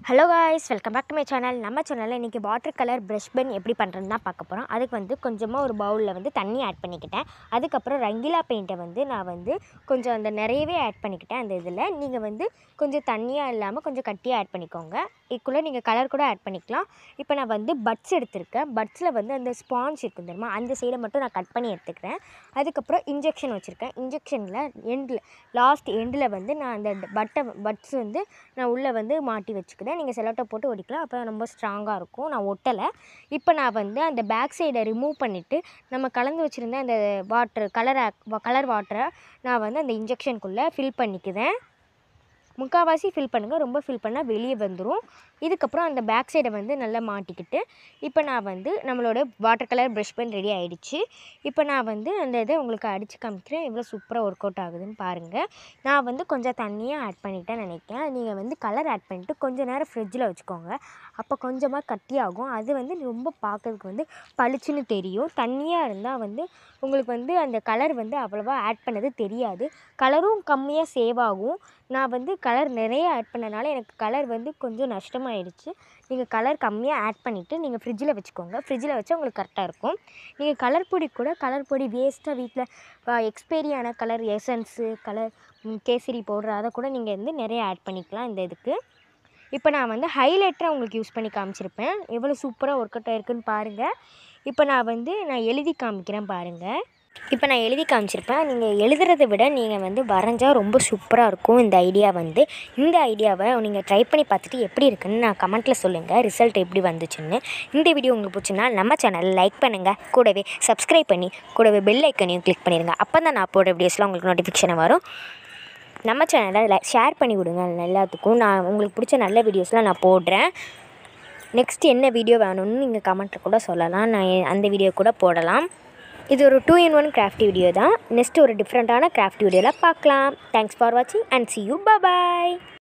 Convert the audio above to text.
hello guys welcome back to my channel நம்ம சேனலில் இன்றைக்கி வாட்டர் கலர் ப்ரஷ் பென் எப்படி பண்ணுறதுன்னு தான் பார்க்க போகிறோம் அதுக்கு வந்து கொஞ்சமாக ஒரு பவுலில் வந்து தண்ணி ஆட் பண்ணிக்கிட்டேன் அதுக்கப்புறம் ரங்கிலா பெயிண்ட்டை வந்து நான் வந்து கொஞ்சம் அந்த நிறையவே ஆட் பண்ணிக்கிட்டேன் அந்த இதில் நீங்கள் வந்து கொஞ்சம் தண்ணியாக இல்லாமல் கொஞ்சம் கட்டியாக ஆட் பண்ணிக்கோங்க இதுக்குள்ளே நீங்கள் கலர் கூட ஆட் பண்ணிக்கலாம் இப்போ நான் வந்து பட்ஸ் எடுத்திருக்கேன் பட்ஸில் வந்து அந்த ஸ்பாஞ்ச் இருக்கும் தெரியுமா அந்த சைடை மட்டும் நான் கட் பண்ணி எடுத்துக்கிறேன் அதுக்கப்புறம் இன்ஜெக்ஷன் வச்சுருக்கேன் இன்ஜெக்ஷனில் எண்டில் லாஸ்ட் எண்டில் வந்து நான் அந்த பட்டை பட்ஸ் வந்து நான் உள்ளே வந்து மாட்டி வச்சுக்கிறேன் நீங்கள் செலோட்டை போட்டு ஒடிக்கலாம் அப்போ ரொம்ப ஸ்ட்ராங்காக இருக்கும் நான் ஒட்டலை இப்போ நான் வந்து அந்த பேக் சைடை ரிமூவ் பண்ணிவிட்டு நம்ம கலந்து வச்சுருந்த அந்த வாட்ரு கலர் கலர் வாட்டரை நான் வந்து அந்த இன்ஜெக்ஷனுக்குள்ளே ஃபில் பண்ணிக்கிறேன் முக்கால்வாசி ஃபில் பண்ணுங்கள் ரொம்ப ஃபில் பண்ணால் வெளியே வந்துடும் இதுக்கப்புறம் அந்த பேக் சைடை வந்து நல்லா மாட்டிக்கிட்டு இப்போ நான் வந்து நம்மளோட water colour brush pen ready ஆகிடுச்சு இப்போ நான் வந்து அந்த இதை உங்களுக்கு அடித்து காமிக்கிறேன் எவ்வளோ சூப்பராக ஒர்க் அவுட் ஆகுதுன்னு பாருங்கள் நான் வந்து கொஞ்சம் தண்ணியாக ஆட் பண்ணிட்டேன்னு நினைக்கிறேன் நீங்கள் வந்து கலர் ஆட் பண்ணிவிட்டு கொஞ்சம் நேரம் ஃப்ரிட்ஜில் வச்சுக்கோங்க அப்போ கொஞ்சமாக கட்டியாகும் அது வந்து ரொம்ப பார்க்கறதுக்கு வந்து பளிச்சுன்னு தெரியும் தண்ணியாக இருந்தால் வந்து உங்களுக்கு வந்து அந்த கலர் வந்து அவ்வளோவா ஆட் பண்ணது தெரியாது கலரும் கம்மியாக சேவ் ஆகும் நான் வந்து கலர் நிறைய ஆட் பண்ணனால எனக்கு கலர் வந்து கொஞ்சம் நஷ்டமாயிடுச்சு நீங்கள் கலர் கம்மியாக ஆட் பண்ணிவிட்டு நீங்கள் ஃப்ரிட்ஜில் வச்சுக்கோங்க ஃப்ரிட்ஜில் வச்சா உங்களுக்கு கரெக்டாக இருக்கும் நீங்கள் கலர் பொடி கூட கலர் பொடி வேஸ்ட்டாக வீட்டில் எக்ஸ்பைரி ஆன colour essence colour kesari powder அதை கூட நீங்கள் வந்து நிறைய ஆட் பண்ணிக்கலாம் இந்த இதுக்கு இப்போ நான் வந்து ஹைலைட்டரை உங்களுக்கு யூஸ் பண்ணி காமிச்சிருப்பேன் எவ்வளோ சூப்பராக ஒர்க் அவுட் ஆயிருக்குன்னு பாருங்கள் இப்போ நான் வந்து நான் எழுதி காமிக்கிறேன் பாருங்கள் இப்போ நான் எழுதி காமிச்சிருப்பேன் நீங்கள் எழுதுறதை விட நீங்கள் வந்து வரைஞ்சா ரொம்ப சூப்பராக இருக்கும் இந்த ஐடியா வந்து இந்த ஐடியாவை நீங்கள் ட்ரை பண்ணி பார்த்துட்டு எப்படி இருக்குன்னு நான் கமெண்ட்டில் சொல்லுங்கள் ரிசல்ட் எப்படி வந்துச்சுன்னு இந்த வீடியோ உங்களுக்கு பிடிச்சினா நம்ம சேனலை லைக் பண்ணுங்கள் கூடவே சப்ஸ்கிரைப் பண்ணி கூடவே பெல் ஐக்கனையும் கிளிக் பண்ணிடுங்க அப்போ தான் நான் போடுற வீடியோஸ்லாம் உங்களுக்கு நோட்டிஃபிகேஷன் வரும் நம்ம சேனலை லை ஷேர் பண்ணி விடுங்க எல்லாத்துக்கும் நான் உங்களுக்கு பிடிச்ச நல்ல வீடியோஸ்லாம் நான் போடுறேன் நெக்ஸ்ட் என்ன வீடியோ வேணும்னு நீங்கள் கமெண்ட்டில் கூட சொல்லலாம் நான் எ- அந்த வீடியோ கூட போடலாம் இது ஒரு two in one craft video தான் நெக்ஸ்ட் ஒரு டிஃப்ரெண்ட்டான கிராஃப்ட் வீடியோவில் பார்க்கலாம் தேங்க்ஸ் ஃபார் வாட்சிங் and see you bye bye